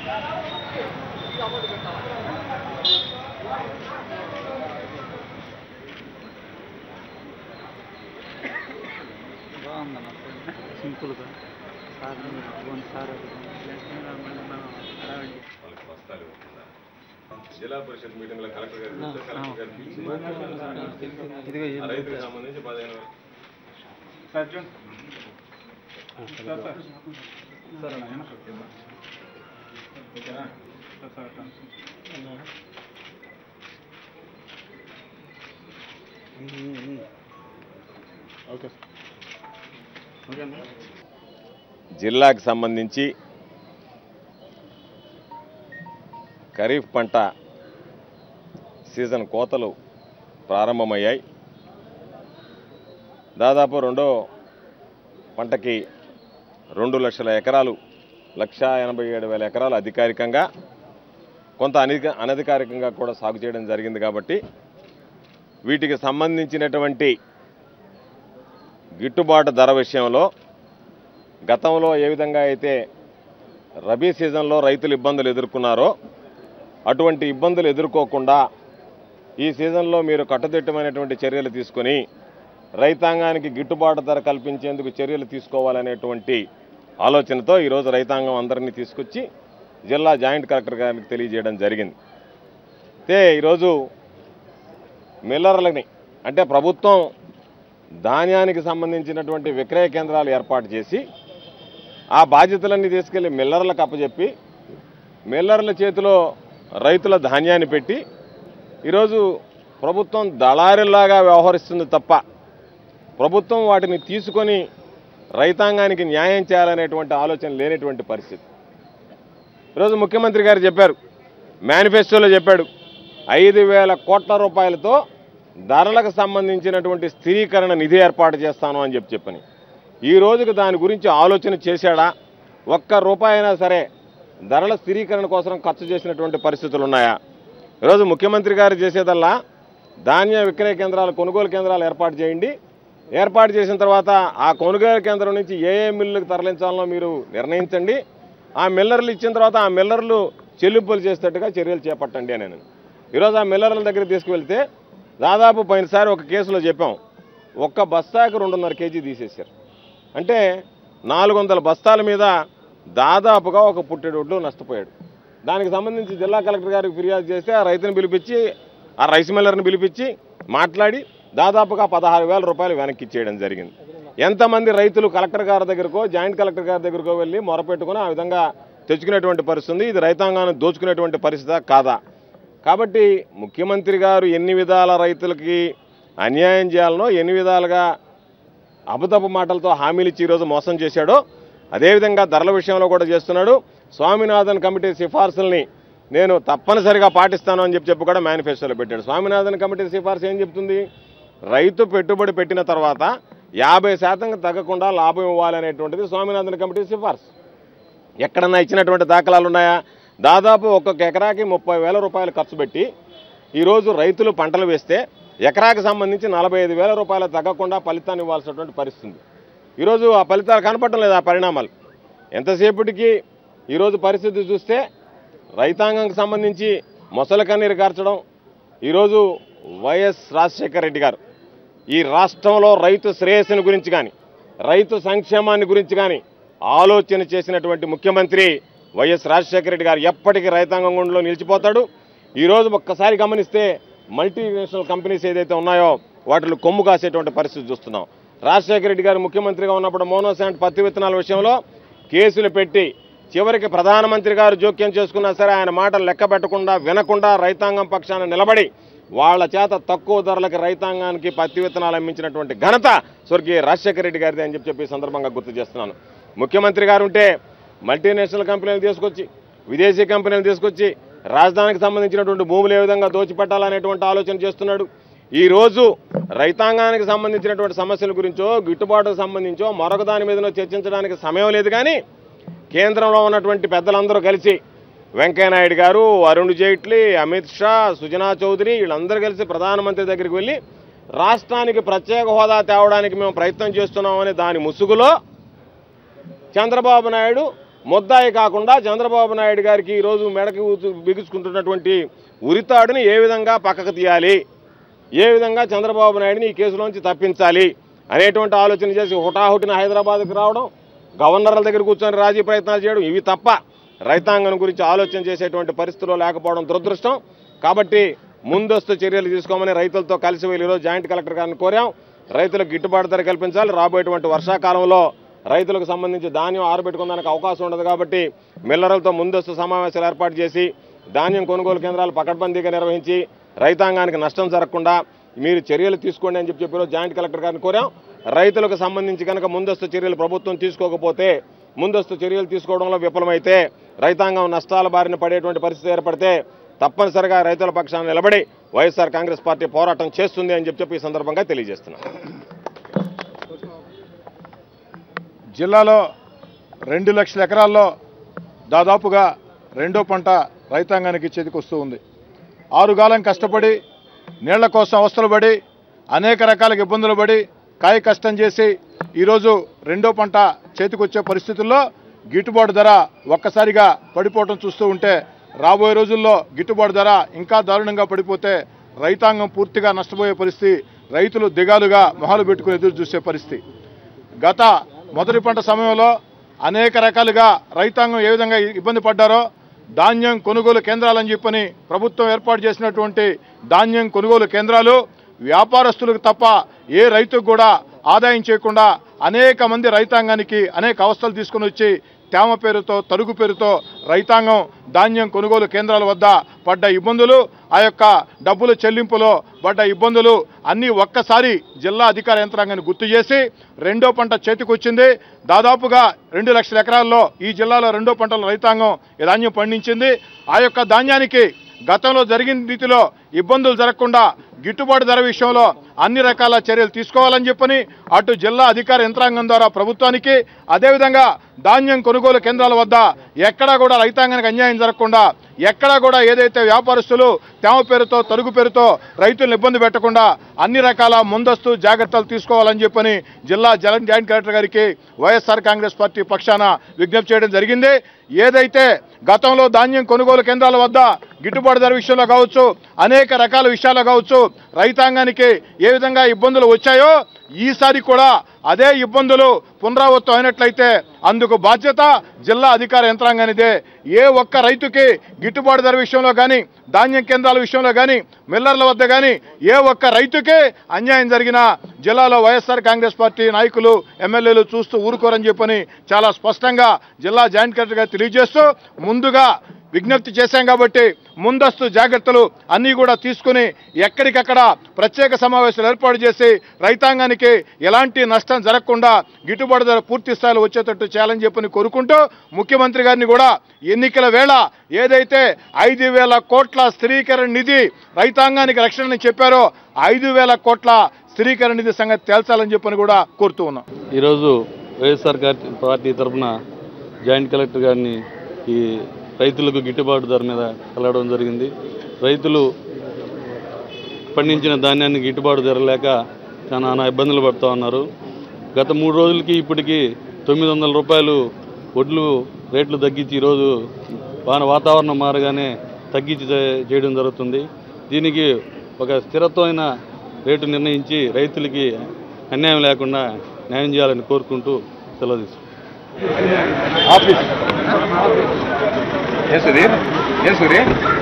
బాగుందన్న సింపుల్గా sir phone sir మళ్ళీ మనం హడావిడి వాళ్ళకి బస్తాలు పెట్టిందా? జిల్లా పరిషత్ మీటింగ్ లో కలెక్టర్ గారు పిలిస్తే కలెక్టర్ గారు పిలిచి మాట్లాడారు. ఇదిగో ఆ రైతులకు సంబంధించి పదిహేను జిల్లాకు సంబంధించి ఖరీఫ్ పంట సీజన్ కోతలు ప్రారంభమయ్యాయి దాదాపు రెండో పంటకి రెండు లక్షల ఎకరాలు లక్ష ఎనభై ఏడు వేల ఎకరాలు అధికారికంగా కొంత అనిక అనధికారికంగా కూడా సాగు చేయడం జరిగింది కాబట్టి వీటికి సంబంధించినటువంటి గిట్టుబాటు ధర విషయంలో గతంలో ఏ విధంగా అయితే రబీ సీజన్లో రైతులు ఇబ్బందులు ఎదుర్కొన్నారో అటువంటి ఇబ్బందులు ఎదుర్కోకుండా ఈ సీజన్లో మీరు కట్టుదిట్టమైనటువంటి చర్యలు తీసుకొని రైతాంగానికి గిట్టుబాటు ధర కల్పించేందుకు చర్యలు తీసుకోవాలనేటువంటి ఆలోచనతో ఈరోజు రైతాంగం అందరినీ తీసుకొచ్చి జిల్లా జాయింట్ కలెక్టర్ గారికి తెలియజేయడం జరిగింది అయితే ఈరోజు మిల్లర్లని అంటే ప్రభుత్వం ధాన్యానికి సంబంధించినటువంటి విక్రయ కేంద్రాలు ఏర్పాటు చేసి ఆ బాధ్యతలన్నీ తీసుకెళ్లి మిల్లర్లకు అప్పచెప్పి మిల్లర్ల చేతిలో రైతుల ధాన్యాన్ని పెట్టి ఈరోజు ప్రభుత్వం దళారులాగా వ్యవహరిస్తుంది తప్ప ప్రభుత్వం వాటిని తీసుకొని రైతాంగానికి న్యాయం చేయాలనేటువంటి ఆలోచన లేనటువంటి పరిస్థితి ఈరోజు ముఖ్యమంత్రి గారు చెప్పారు మేనిఫెస్టోలో చెప్పాడు ఐదు వేల కోట్ల రూపాయలతో ధరలకు సంబంధించినటువంటి స్థిరీకరణ నిధి ఏర్పాటు చేస్తాను అని చెప్పి చెప్పని ఈ రోజుకి దాని గురించి ఆలోచన చేశాడా ఒక్క రూపాయి అయినా సరే ధరల స్థిరీకరణ కోసం ఖర్చు చేసినటువంటి పరిస్థితులు ఉన్నాయా ఈరోజు ముఖ్యమంత్రి గారు చేసేదల్లా ధాన్య విక్రయ కేంద్రాలు కొనుగోలు కేంద్రాలు ఏర్పాటు చేయండి ఏర్పాటు చేసిన తర్వాత ఆ కొనుగోలు కేంద్రం నుంచి ఏ ఏ మిల్లులకు తరలించాలో మీరు నిర్ణయించండి ఆ మిల్లర్లు ఇచ్చిన తర్వాత ఆ మిల్లర్లు చెల్లింపులు చేసేటట్టుగా చర్యలు చేపట్టండి అని నేను ఈరోజు ఆ మిల్లర్ల దగ్గర తీసుకువెళ్తే దాదాపు పోయినసారి ఒక కేసులో చెప్పాం ఒక్క బస్తాకు రెండున్నర కేజీ తీసేశారు అంటే నాలుగు వందల బస్తాల మీద దాదాపుగా ఒక పుట్టెడొడ్లు నష్టపోయాడు దానికి సంబంధించి జిల్లా కలెక్టర్ గారికి ఫిర్యాదు చేస్తే ఆ రైతుని పిలిపించి ఆ రైస్ మిల్లర్ని పిలిపించి మాట్లాడి దాదాపుగా పదహారు వేల రూపాయలు వెనక్కి ఇచ్చేయడం జరిగింది ఎంతమంది రైతులు కలెక్టర్ గారి దగ్గరకో జాయింట్ కలెక్టర్ గారి దగ్గరకో వెళ్ళి మొరపెట్టుకుని ఆ విధంగా తెచ్చుకునేటువంటి పరిస్థితి ఉంది ఇది రైతాంగాన్ని దోచుకునేటువంటి పరిస్థితి కాదా కాబట్టి ముఖ్యమంత్రి గారు ఎన్ని విధాల రైతులకి అన్యాయం చేయాలనో ఎన్ని విధాలుగా అబద్ధపు మాటలతో హామీలు ఇచ్చి ఈరోజు మోసం చేశాడో అదేవిధంగా ధరల విషయంలో కూడా చేస్తున్నాడు స్వామినాథన్ కమిటీ సిఫార్సుల్ని నేను తప్పనిసరిగా పాటిస్తాను అని చెప్పి చెప్పి కూడా మేనిఫెస్టోలో పెట్టాడు స్వామినాథన్ కమిటీ సిఫార్సు ఏం చెప్తుంది రైతు పెట్టుబడి పెట్టిన తర్వాత యాభై శాతం తగ్గకుండా లాభం ఇవ్వాలనేటువంటిది స్వామినాథన్ కమిటీ సిఫార్సు ఎక్కడన్నా ఇచ్చినటువంటి దాఖలాలు ఉన్నాయా దాదాపు ఒక్కొక్క ఎకరాకి ముప్పై వేల రూపాయలు ఖర్చు పెట్టి ఈరోజు రైతులు పంటలు వేస్తే ఎకరాకి సంబంధించి నలభై ఐదు వేల రూపాయలు తగ్గకుండా ఫలితాన్ని ఇవ్వాల్సినటువంటి పరిస్థితి ఉంది ఈరోజు ఆ ఫలితాలు కనపడటం లేదు ఆ పరిణామాలు ఎంతసేపటికి ఈరోజు పరిస్థితి చూస్తే రైతాంగానికి సంబంధించి మొసల కన్నీరు కార్చడం ఈరోజు వైఎస్ రాజశేఖర రెడ్డి గారు ఈ రాష్ట్రంలో రైతు శ్రేయస్సుని గురించి కానీ రైతు సంక్షేమాన్ని గురించి కానీ ఆలోచన చేసినటువంటి ముఖ్యమంత్రి వైఎస్ రాజశేఖర రెడ్డి గారు ఎప్పటికీ రైతాంగం గుండెలో నిలిచిపోతాడు ఈరోజు ఒక్కసారి గమనిస్తే మల్టీనేషనల్ కంపెనీస్ ఏదైతే ఉన్నాయో వాటిలో కొమ్ము కాసేటువంటి పరిస్థితి చూస్తున్నాం రాజశేఖర రెడ్డి గారు ముఖ్యమంత్రిగా ఉన్నప్పుడు మోనోశాంట్ పత్తి విత్తనాల విషయంలో కేసులు పెట్టి చివరికి ప్రధానమంత్రి గారు జోక్యం చేసుకున్నా సరే ఆయన మాటలు లెక్క పెట్టకుండా వినకుండా రైతాంగం పక్షాన నిలబడి వాళ్ళ చేత తక్కువ ధరలకి రైతాంగానికి పత్తి విత్తనాలు అమ్మించినటువంటి ఘనత స్వర్గీయ రాజశేఖర రెడ్డి గారిది అని చెప్పి చెప్పి ఈ సందర్భంగా గుర్తు చేస్తున్నాను ముఖ్యమంత్రి గారు ఉంటే మల్టీనేషనల్ కంపెనీలు తీసుకొచ్చి విదేశీ కంపెనీలు తీసుకొచ్చి రాజధానికి సంబంధించినటువంటి భూములు ఏ విధంగా దోచిపెట్టాలనేటువంటి ఆలోచన చేస్తున్నాడు ఈ రోజు రైతాంగానికి సంబంధించినటువంటి సమస్యల గురించో గిట్టుబాటుకు సంబంధించో మరొక దాని మీదనో చర్చించడానికి సమయం లేదు కానీ కేంద్రంలో ఉన్నటువంటి పెద్దలందరూ కలిసి వెంకయ్యనాయుడు గారు అరుణ్ జైట్లీ అమిత్ షా సుజనా చౌదరి వీళ్ళందరూ కలిసి ప్రధానమంత్రి దగ్గరికి వెళ్ళి రాష్ట్రానికి ప్రత్యేక హోదా తేవడానికి మేము ప్రయత్నం చేస్తున్నామని దాని ముసుగులో చంద్రబాబు నాయుడు ముద్దాయి కాకుండా చంద్రబాబు నాయుడు గారికి ఈరోజు మెడకి ఊతు- బిగుసుకుంటున్నటువంటి ఉరితాడుని ఏ విధంగా పక్కకు తీయాలి ఏ విధంగా చంద్రబాబు నాయుడిని ఈ కేసులోంచి తప్పించాలి అనేటువంటి ఆలోచన చేసి హుటాహుటిన హైదరాబాద్కి రావడం గవర్నర్ల దగ్గర కూర్చొని రాజీ ప్రయత్నాలు చేయడం ఇవి తప్ప రైతాంగం గురించి ఆలోచన చేసేటువంటి పరిస్థితుల్లో లేకపోవడం దురదృష్టం కాబట్టి ముందస్తు చర్యలు తీసుకోమని రైతులతో కలిసి వెళ్ళి ఈరోజు జాయింట్ కలెక్టర్ గారిని కోరాం రైతులకు గిట్టుబాటు ధర కల్పించాలి రాబోయేటువంటి వర్షాకాలంలో రైతులకు సంబంధించి ధాన్యం ఆరబెట్టుకోవడానికి అవకాశం ఉండదు కాబట్టి మిల్లర్లతో ముందస్తు సమావేశాలు ఏర్పాటు చేసి ధాన్యం కొనుగోలు కేంద్రాలు పకడ్బందీగా నిర్వహించి రైతాంగానికి నష్టం జరగకుండా మీరు చర్యలు తీసుకోండి అని చెప్పి చెప్పారు జాయింట్ కలెక్టర్ గారిని కోరాం రైతులకు సంబంధించి కనుక ముందస్తు చర్యలు ప్రభుత్వం తీసుకోకపోతే ముందస్తు చర్యలు తీసుకోవడంలో విఫలమైతే రైతాంగం నష్టాల బారిన పడేటువంటి పరిస్థితి ఏర్పడితే తప్పనిసరిగా రైతుల పక్షాన నిలబడి వైఎస్ఆర్ కాంగ్రెస్ పార్టీ పోరాటం చేస్తుంది అని చెప్పి చెప్పి ఈ సందర్భంగా తెలియజేస్తున్నాం జిల్లాలో రెండు లక్షల ఎకరాల్లో దాదాపుగా రెండో పంట రైతాంగానికి చేతికొస్తూ ఉంది ఆరుగాలం కష్టపడి నీళ్ల కోసం అవస్థలు పడి అనేక రకాల ఇబ్బందులు పడి కాయ కష్టం చేసి ఈరోజు రెండో పంట చేతికొచ్చే పరిస్థితుల్లో గిట్టుబాటు ధర ఒక్కసారిగా పడిపోవటం చూస్తూ ఉంటే రాబోయే రోజుల్లో గిట్టుబాటు ధర ఇంకా దారుణంగా పడిపోతే రైతాంగం పూర్తిగా నష్టపోయే పరిస్థితి రైతులు దిగాలుగా మొహాలు పెట్టుకుని ఎదురు చూసే పరిస్థితి గత మొదటి పంట సమయంలో అనేక రకాలుగా రైతాంగం ఏ విధంగా ఇబ్బంది పడ్డారో ధాన్యం కొనుగోలు కేంద్రాలని చెప్పని ప్రభుత్వం ఏర్పాటు చేసినటువంటి ధాన్యం కొనుగోలు కేంద్రాలు వ్యాపారస్తులకు తప్ప ఏ రైతుకు కూడా ఆదాయం చేయకుండా అనేక మంది రైతాంగానికి అనేక అవస్థలు తీసుకుని వచ్చి తేమ పేరుతో తరుగు పేరుతో రైతాంగం ధాన్యం కొనుగోలు కేంద్రాల వద్ద పడ్డ ఇబ్బందులు ఆ యొక్క డబ్బుల చెల్లింపులో పడ్డ ఇబ్బందులు అన్నీ ఒక్కసారి జిల్లా అధికార యంత్రాంగాన్ని గుర్తు చేసి రెండో పంట చేతికొచ్చింది దాదాపుగా రెండు లక్షల ఎకరాల్లో ఈ జిల్లాలో రెండో పంటల రైతాంగం ఈ ధాన్యం పండించింది ఆ యొక్క ధాన్యానికి గతంలో జరిగిన రీతిలో ఇబ్బందులు జరగకుండా గిట్టుబాటు ధర విషయంలో అన్ని రకాల చర్యలు తీసుకోవాలని చెప్పని అటు జిల్లా అధికార యంత్రాంగం ద్వారా ప్రభుత్వానికి అదేవిధంగా ధాన్యం కొనుగోలు కేంద్రాల వద్ద ఎక్కడా కూడా రైతాంగానికి అన్యాయం జరగకుండా ఎక్కడా కూడా ఏదైతే వ్యాపారస్తులు తేమ పేరుతో తరుగు పేరుతో రైతులను ఇబ్బంది పెట్టకుండా అన్ని రకాల ముందస్తు జాగ్రత్తలు తీసుకోవాలని చెప్పని జిల్లా జల జాయింట్ కలెక్టర్ గారికి వైఎస్ఆర్ కాంగ్రెస్ పార్టీ పక్షాన విజ్ఞప్తి చేయడం జరిగింది ఏదైతే గతంలో ధాన్యం కొనుగోలు కేంద్రాల వద్ద గిట్టుబాటు ధర విషయంలో కావచ్చు అనేక రకాల విషయాల్లో కావచ్చు రైతాంగానికి ఏ విధంగా ఇబ్బందులు వచ్చాయో ఈసారి కూడా అదే ఇబ్బందులు పునరావృతం అయినట్లయితే అందుకు బాధ్యత జిల్లా అధికార యంత్రాంగానిదే ఏ ఒక్క రైతుకి గిట్టుబాటు ధర విషయంలో కానీ ధాన్యం కేంద్రాల విషయంలో కానీ మిల్లర్ల వద్ద కానీ ఏ ఒక్క రైతుకే అన్యాయం జరిగినా జిల్లాలో వైఎస్ఆర్ కాంగ్రెస్ పార్టీ నాయకులు ఎమ్మెల్యేలు చూస్తూ ఊరుకోరని చెప్పని చాలా స్పష్టంగా జిల్లా జాయింట్ కలెక్టర్ గారు తెలియజేస్తూ ముందుగా విజ్ఞప్తి చేశాం కాబట్టి ముందస్తు జాగ్రత్తలు అన్నీ కూడా తీసుకుని ఎక్కడికక్కడ ప్రత్యేక సమావేశాలు ఏర్పాటు చేసి రైతాంగానికి ఎలాంటి నష్టం జరగకుండా గిట్టుబాటు ధర పూర్తి స్థాయిలో వచ్చేటట్టు చేయాలని చెప్పని కోరుకుంటూ ముఖ్యమంత్రి గారిని కూడా ఎన్నికల వేళ ఏదైతే ఐదు వేల కోట్ల స్థిరీకరణ నిధి రైతాంగానికి రక్షణ చెప్పారో ఐదు వేల కోట్ల స్థిరీకరణ నిధి సంగతి తేల్చాలని చెప్పని కూడా కోరుతూ ఉన్నాం ఈరోజు వైఎస్ఆర్ గారి పార్టీ తరఫున జాయింట్ కలెక్టర్ గారిని ఈ రైతులకు గిట్టుబాటు ధర మీద కలవడం జరిగింది రైతులు పండించిన ధాన్యాన్ని గిట్టుబాటు ధర లేక చాలా నానా ఇబ్బందులు పడుతూ ఉన్నారు గత మూడు రోజులకి ఇప్పటికి తొమ్మిది వందల రూపాయలు వడ్లు రేట్లు తగ్గించి ఈరోజు వాన వాతావరణం మారగానే తగ్గించి చే- చేయడం జరుగుతుంది దీనికి ఒక స్థిరత్వమైన రేటు నిర్ణయించి రైతులకి అన్యాయం లేకుండా న్యాయం చేయాలని కోరుకుంటూ సెలవు తీసుకుంటాం ఆఫీస్ ఏం సుధీర్ ఏం సూర్య